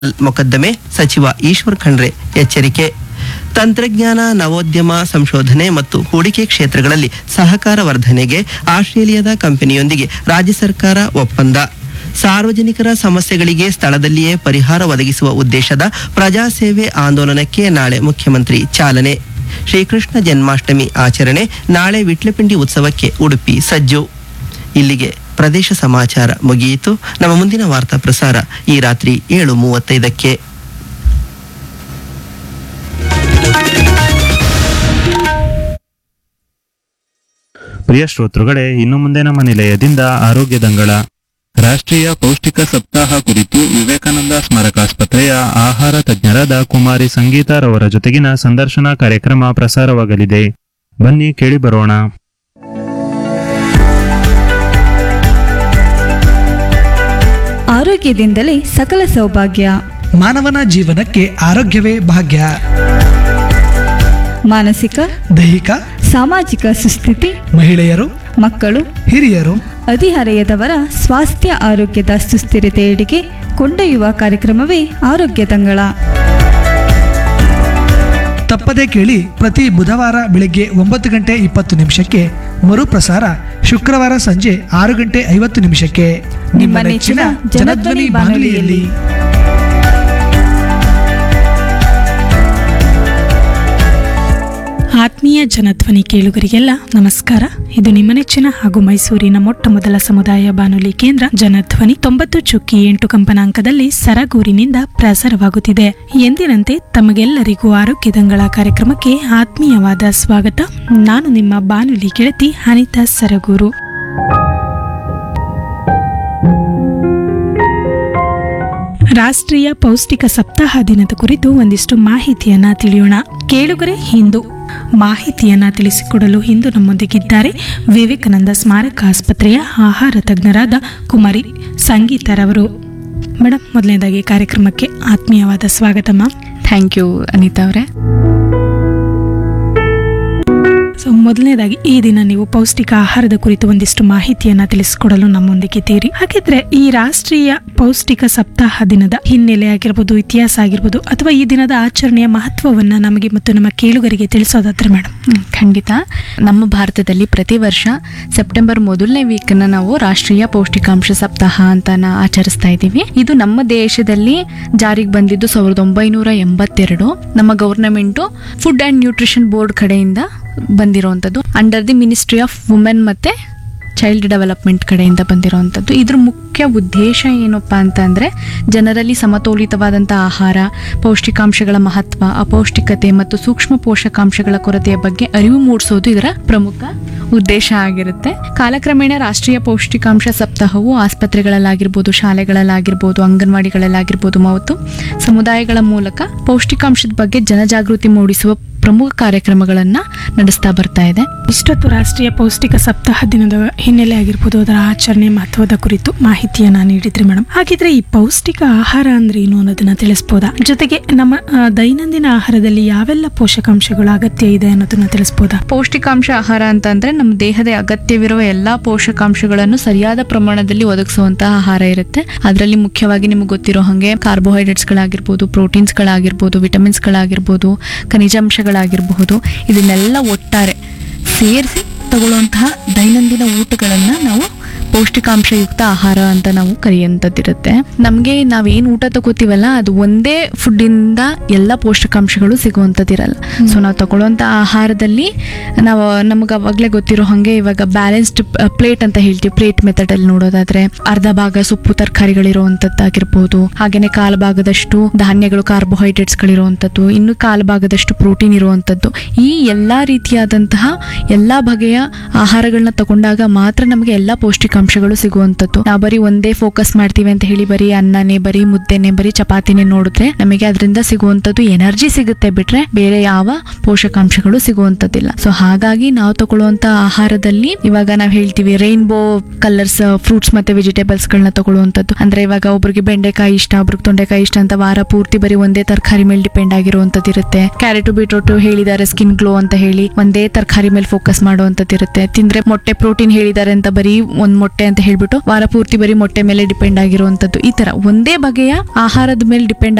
ಮೊಕದ್ದಮೆ ಸಚಿವ ಈಶ್ವರ್ ಖಂಡ್ರೆ ಎಚ್ಚರಿಕೆ ತಂತ್ರಜ್ಞಾನ ನವೋದ್ಯಮ ಸಂಶೋಧನೆ ಮತ್ತು ಹೂಡಿಕೆ ಕ್ಷೇತ್ರಗಳಲ್ಲಿ ಸಹಕಾರ ವರ್ಧನೆಗೆ ಆಸ್ಟ್ರೇಲಿಯಾದ ಕಂಪನಿಯೊಂದಿಗೆ ರಾಜ್ಯ ಸರ್ಕಾರ ಒಪ್ಪಂದ ಸಾರ್ವಜನಿಕರ ಸಮಸ್ಯೆಗಳಿಗೆ ಸ್ಥಳದಲ್ಲಿಯೇ ಪರಿಹಾರ ಒದಗಿಸುವ ಉದ್ದೇಶದ ಪ್ರಜಾಸೇವೆ ಆಂದೋಲನಕ್ಕೆ ನಾಳೆ ಮುಖ್ಯಮಂತ್ರಿ ಚಾಲನೆ ಶ್ರೀಕೃಷ್ಣ ಜನ್ಮಾಷ್ಟಮಿ ಆಚರಣೆ ನಾಳೆ ವಿಟ್ಲಪಿಂಡಿ ಉತ್ಸವಕ್ಕೆ ಉಡುಪಿ ಸಜ್ಜು ಇಲ್ಲಿಗೆ ಪ್ರದೇಶ ಸಮಾಚಾರ ಮುಗಿಯಿತು ನಮ್ಮ ಮುಂದಿನ ವಾರ್ತಾ ಪ್ರಸಾರ ಈ ರಾತ್ರಿ ಏಳು ಮೂವತ್ತೈದಕ್ಕೆ ಪ್ರಿಯ ಶ್ರೋತೃಗಳೇ ಇನ್ನು ಮುಂದೆ ನಮ್ಮ ನಿಲಯದಿಂದ ಆರೋಗ್ಯ ದಂಗಳ ರಾಷ್ಟ್ರೀಯ ಪೌಷ್ಟಿಕ ಸಪ್ತಾಹ ಕುರಿತು ವಿವೇಕಾನಂದ ಸ್ಮಾರಕಾಸ್ಪತ್ರೆಯ ಆಹಾರ ತಜ್ಞರಾದ ಕುಮಾರಿ ಸಂಗೀತಾರವರ ಜೊತೆಗಿನ ಸಂದರ್ಶನ ಕಾರ್ಯಕ್ರಮ ಪ್ರಸಾರವಾಗಲಿದೆ ಬನ್ನಿ ಕೇಳಿ ಬರೋಣ ಆರೋಗ್ಯದಿಂದಲೇ ಸಕಲ ಸೌಭಾಗ್ಯ ಮಾನವನ ಜೀವನಕ್ಕೆ ಆರೋಗ್ಯವೇ ಭಾಗ್ಯ ಮಾನಸಿಕ ದೈಹಿಕ ಸಾಮಾಜಿಕ ಸುಸ್ಥಿತಿ ಮಹಿಳೆಯರು ಮಕ್ಕಳು ಹಿರಿಯರು ಹದಿಹರೆಯದವರ ಸ್ವಾಸ್ಥ್ಯ ಆರೋಗ್ಯದ ಸುಸ್ಥಿರತೆಯೆಡೆಗೆ ಕೊಂಡೊಯ್ಯುವ ಕಾರ್ಯಕ್ರಮವೇ ಆರೋಗ್ಯ ತಂಗಳ ತಪ್ಪದೇ ಕೇಳಿ ಪ್ರತಿ ಬುಧವಾರ ಬೆಳಗ್ಗೆ ಒಂಬತ್ತು ಗಂಟೆ ಇಪ್ಪತ್ತು ನಿಮಿಷಕ್ಕೆ ಮರುಪ್ರಸಾರ ಶುಕ್ರವಾರ ಸಂಜೆ ಆರು ಗಂಟೆ ಐವತ್ತು ನಿಮಿಷಕ್ಕೆ ನಿಮ್ಮ ನೆಚ್ಚಿನ ಜನಧ್ವನಿ ಬಾನುಲಿಯಲ್ಲಿ ಆತ್ಮೀಯ ಜನಧ್ವನಿ ಕೇಳುಗರಿಗೆಲ್ಲ ನಮಸ್ಕಾರ ಇದು ನಿಮ್ಮ ನೆಚ್ಚಿನ ಹಾಗೂ ಮೈಸೂರಿನ ಮೊಟ್ಟ ಮೊದಲ ಸಮುದಾಯ ಬಾನುಲಿ ಕೇಂದ್ರ ಜನಧ್ವನಿ ತೊಂಬತ್ತು ಚುಕ್ಕಿ ಎಂಟು ಕಂಪನಾಂಕದಲ್ಲಿ ಸರಗೂರಿನಿಂದ ಪ್ರಸಾರವಾಗುತ್ತಿದೆ ಎಂದಿನಂತೆ ತಮಗೆಲ್ಲರಿಗೂ ಆರೋಗ್ಯದಂಗಳ ಕಾರ್ಯಕ್ರಮಕ್ಕೆ ಆತ್ಮೀಯವಾದ ಸ್ವಾಗತ ನಾನು ನಿಮ್ಮ ಬಾನುಲಿ ಗೆಳತಿ ಅನಿತಾ ಸರಗೂರು ರಾಷ್ಟ್ರೀಯ ಪೌಷ್ಟಿಕ ಸಪ್ತಾಹ ದಿನದ ಕುರಿತು ಒಂದಿಷ್ಟು ಮಾಹಿತಿಯನ್ನ ತಿಳಿಯೋಣ ಕೇಳುಗರೆ ಹಿಂದೂ ಮಾಹಿತಿಯನ್ನ ತಿಳಿಸಿಕೊಡಲು ಇಂದು ನಮ್ಮೊಂದಿಗಿದ್ದಾರೆ ವಿವೇಕಾನಂದ ಸ್ಮಾರಕ ಆಸ್ಪತ್ರೆಯ ಆಹಾರ ತಜ್ಞರಾದ ಕುಮಾರಿ ಸಂಗೀತರವರು ಮೇಡಮ್ ಮೊದಲನೇದಾಗಿ ಕಾರ್ಯಕ್ರಮಕ್ಕೆ ಆತ್ಮೀಯವಾದ ಸ್ವಾಗತ ಮ್ಯಾಮ್ ಥ್ಯಾಂಕ್ ಯು ಅನಿತಾ ಅವರೇ ಸೊ ಮೊದಲನೇದಾಗಿ ಈ ದಿನ ನೀವು ಪೌಷ್ಟಿಕ ಆಹಾರದ ಕುರಿತು ಒಂದಿಷ್ಟು ಮಾಹಿತಿಯನ್ನ ತಿಳಿಸಿಕೊಡಲು ನಮ್ಮೊಂದಿಗಿದ್ದೀರಿ ಹಾಗಿದ್ರೆ ಈ ರಾಷ್ಟ್ರೀಯ ಪೌಷ್ಟಿಕ ಸಪ್ತಾಹ ದಿನದ ಹಿನ್ನೆಲೆ ಆಗಿರ್ಬೋದು ಇತಿಹಾಸ ಆಗಿರ್ಬೋದು ಅಥವಾ ಈ ದಿನದ ಆಚರಣೆಯ ಮಹತ್ವವನ್ನ ನಮಗೆ ಮತ್ತು ನಮ್ಮ ಕೇಳುಗರಿಗೆ ತಿಳಿಸೋದಾದ್ರೆ ಮೇಡಮ್ ಹ್ಮ್, ಖಂಡಿತ ನಮ್ಮ ಭಾರತದಲ್ಲಿ ಪ್ರತಿ ವರ್ಷ ಸೆಪ್ಟೆಂಬರ್ ಮೊದಲನೇ ವೀಕ್ನ ನಾವು ರಾಷ್ಟ್ರೀಯ ಪೌಷ್ಟಿಕಾಂಶ ಸಪ್ತಾಹ ಅಂತ ನಾ ಆಚರಿಸ್ತಾ ಇದ್ದೀವಿ ಇದು ನಮ್ಮ ದೇಶದಲ್ಲಿ ಜಾರಿಗೆ ಬಂದಿದ್ದು ಸಾವಿರದ ಒಂಬೈನೂರ ಎಂಬತ್ತೆರಡು ನಮ್ಮ government food and nutrition board ಕಡೆಯಿಂದ ಬಂದಿರುವಂಥದ್ದು under the ministry of women ಮತ್ತೆ ಚೈಲ್ಡ್ ಡೆವಲಪ್ಮೆಂಟ್ ಕಡೆಯಿಂದ ಬಂದಿರುವಂಥದ್ದು ಇದ್ರ ಮುಖ್ಯ ಉದ್ದೇಶ ಏನಪ್ಪಾ ಅಂತ ಅಂದರೆ ಜನರಲ್ಲಿ ಸಮತೋಲಿತವಾದಂಥ ಆಹಾರ ಪೌಷ್ಟಿಕಾಂಶಗಳ ಮಹತ್ವ ಅಪೌಷ್ಟಿಕತೆ ಮತ್ತು ಸೂಕ್ಷ್ಮ ಪೋಷಕಾಂಶಗಳ ಕೊರತೆಯ ಬಗ್ಗೆ ಅರಿವು ಮೂಡಿಸೋದು ಇದರ ಪ್ರಮುಖ ಉದ್ದೇಶ ಆಗಿರುತ್ತೆ ಕಾಲಕ್ರಮೇಣ ರಾಷ್ಟ್ರೀಯ ಪೌಷ್ಟಿಕಾಂಶ ಸಪ್ತಾಹವು ಆಸ್ಪತ್ರೆಗಳಲ್ಲಾಗಿರ್ಬೋದು ಶಾಲೆಗಳಲ್ಲಾಗಿರ್ಬೋದು ಅಂಗನವಾಡಿಗಳಲ್ಲಾಗಿರ್ಬೋದು ಮತ್ತು ಸಮುದಾಯಗಳ ಮೂಲಕ ಪೌಷ್ಟಿಕಾಂಶದ ಬಗ್ಗೆ ಜನಜಾಗೃತಿ ಮೂಡಿಸುವ ಪ್ರಮುಖ ಕಾರ್ಯಕ್ರಮಗಳನ್ನ ನಡೆಸ್ತಾ ಬರ್ತಾ ಇದೆ ಇಷ್ಟೊತ್ತು ರಾಷ್ಟ್ರೀಯ ಪೌಷ್ಟಿಕ ಸಪ್ತಾಹ ದಿನದ ಹಿನ್ನೆಲೆ ಆಗಿರ್ಬೋದು ಅದರ ಆಚರಣೆ ಮಹತ್ವದ ಕುರಿತು ಮಾಹಿತಿಯನ್ನ ನೀಡಿದ್ರಿ ಮೇಡಮ್ ಹಾಗಿದ್ರೆ ಈ ಪೌಷ್ಟಿಕ ಆಹಾರ ಅಂದ್ರೆ ಏನು ಅನ್ನೋದನ್ನ ತಿಳಿಸ್ಬೋದಾ ಜೊತೆಗೆ ನಮ್ಮ ಆ, ದೈನಂದಿನ ಆಹಾರದಲ್ಲಿ ಯಾವೆಲ್ಲ ಪೋಷಕಾಂಶಗಳು ಅಗತ್ಯ ಇದೆ ಅನ್ನೋದನ್ನ ತಿಳಿಸ್ಬೋದಾ ಪೌಷ್ಟಿಕಾಂಶ ಆಹಾರ ಅಂತಂದ್ರೆ ನಮ್ಮ ದೇಹದ ಅಗತ್ಯವಿರುವ ಎಲ್ಲಾ ಪೋಷಕಾಂಶಗಳನ್ನು ಸರಿಯಾದ ಪ್ರಮಾಣದಲ್ಲಿ ಒದಗಿಸುವಂತಹ ಆಹಾರ ಇರುತ್ತೆ ಅದರಲ್ಲಿ ಮುಖ್ಯವಾಗಿ ನಿಮಗೆ ಗೊತ್ತಿರೋ ಹಾಗೆ ಕಾರ್ಬೋಹೈಡ್ರೇಟ್ಸ್ಗಳಾಗಿರ್ಬೋದು ಪ್ರೋಟೀನ್ಸ್ಗಳಾಗಿರ್ಬೋದು ವಿಟಮಿನ್ಸ್ಗಳಾಗಿರ್ಬೋದು ಖನಿಜಾಂಶಗಳಾಗಿರಬಹುದು ಇದನ್ನೆಲ್ಲ ಒಟ್ಟಾರೆ ಸೇರಿಸಿ ತಗೊಳ್ಳುವಂತಹ ದೈನಂದಿನ ಊಟಗಳನ್ನು ನಾವು ಪೌಷ್ಟಿಕಾಂಶಯುಕ್ತ ಆಹಾರ ಅಂತ ನಾವು ಕರೆಯುವಂಥದ್ದಿರುತ್ತೆ ನಮಗೆ ನಾವೇನು ಊಟ ತಗೋತೀವಲ್ಲ ಅದು ಒಂದೇ ಫುಡ್ಡಿಂದ ಎಲ್ಲ ಪೋಷಕಾಂಶಗಳು ಸಿಗುವಂಥದ್ದಿರಲ್ಲ ಸೊ ನಾವು ತಗೊಳ್ಳುವಂಥ ಆಹಾರದಲ್ಲಿ ನಾವು ನಮಗೆ ಅವಾಗಲೇ ಗೊತ್ತಿರೋ ಹಾಗೆ ಇವಾಗ ಬ್ಯಾಲೆನ್ಸ್ಡ್ ಪ್ಲೇಟ್ ಅಂತ ಹೇಳ್ತೀವಿ ಪ್ಲೇಟ್ ಮೆಥಡಲ್ಲಿ ನೋಡೋದಾದ್ರೆ ಅರ್ಧ ಭಾಗ ಸೊಪ್ಪು ತರಕಾರಿಗಳಿರುವಂಥದ್ದಾಗಿರ್ಬೋದು ಹಾಗೇನೆ ಕಾಲು ಭಾಗದಷ್ಟು ಧಾನ್ಯಗಳು ಕಾರ್ಬೋಹೈಡ್ರೇಟ್ಸ್ಗಳಿರುವಂಥದ್ದು ಇನ್ನು ಕಾಲು ಭಾಗದಷ್ಟು ಪ್ರೋಟೀನ್ ಇರುವಂಥದ್ದು ಈ ಎಲ್ಲ ರೀತಿಯಾದಂತಹ ಎಲ್ಲ ಬಗೆಯ ಆಹಾರಗಳನ್ನ ತಗೊಂಡಾಗ ಮಾತ್ರ ನಮಗೆ ಎಲ್ಲ ಪೌಷ್ಟಿಕಾಂಶಗಳು ಸಿಗುವಂಥದ್ದು ನಾವು ಬರೀ ಒಂದೇ ಫೋಕಸ್ ಮಾಡ್ತೀವಿ ಅಂತ ಹೇಳಿ ಬರೀ ಅನ್ನನೇ ಬರೀ ಮುದ್ದೆನೆ ಬರೀ ಚಪಾತಿನೇ ನೋಡಿದ್ರೆ ನಮಗೆ ಅದರಿಂದ ಸಿಗುವಂಥದ್ದು ಎನರ್ಜಿ ಸಿಗುತ್ತೆ ಬಿಟ್ರೆ ಬೇರೆ ಯಾವ ಪೋಷಕಾಂಶಗಳು ಸಿಗುವಂಥದ್ದಿಲ್ಲ ಸೊ ಹಾಗಾಗಿ ನಾವು ತಗೊಳ್ಳುವಂತ ಆಹಾರದಲ್ಲಿ ಇವಾಗ ನಾವು ಹೇಳ್ತೀವಿ ರೈನ್ಬೋ ಕಲರ್ಸ್ ಫ್ರೂಟ್ಸ್ ಮತ್ತೆ ವೆಜಿಟೇಬಲ್ಸ್ ಗಳನ್ನ ತಗೊಳ್ಳುವಂಥದ್ದು ಅಂದ್ರೆ ಇವಾಗ ಒಬ್ರಿಗೆ ಬೆಂಡೆಕಾಯಿ ಇಷ್ಟ ಒಬ್ರಿಗೆ ತೊಂಡೆಕಾಯಿ ಇಷ್ಟ ಅಂತ ವಾರ ಪೂರ್ತಿ ಬರೀ ಒಂದೇ ತರಕಾರಿ ಮೇಲೆ ಡಿಪೆಂಡ್ ಆಗಿರುವಂತದ್ದು ಇರುತ್ತೆ ಕ್ಯಾರೆಟ್ ಬೀಟ್ರೋಟ್ ಹೇಳಿದ್ದಾರೆ ಸ್ಕಿನ್ ಗ್ಲೋ ಅಂತ ಹೇಳಿ ಒಂದೇ ತರಕಾರಿ ಮೇಲೆ ಫೋಕಸ್ ಮಾಡುವಂತದ್ದು ಇರುತ್ತೆ ತಿಂದ್ರೆ ಮೊಟ್ಟೆ ಪ್ರೋಟೀನ್ ಹೇಳಿದ್ದಾರೆ ಅಂತ ಬರೀ ಒಂದ್ ಮೊಟ್ಟೆ ಮೊಟ್ಟೆ ಅಂತ ಹೇಳ್ಬಿಟ್ಟು ವಾರ ಪೂರ್ತಿ ಬರೀ ಮೊಟ್ಟೆ ಮೇಲೆ ಡಿಪೆಂಡ್ ಆಗಿರುವಂತದ್ದು ಈ ತರ ಒಂದೇ ಬಗೆಯ ಆಹಾರದ ಮೇಲೆ ಡಿಪೆಂಡ್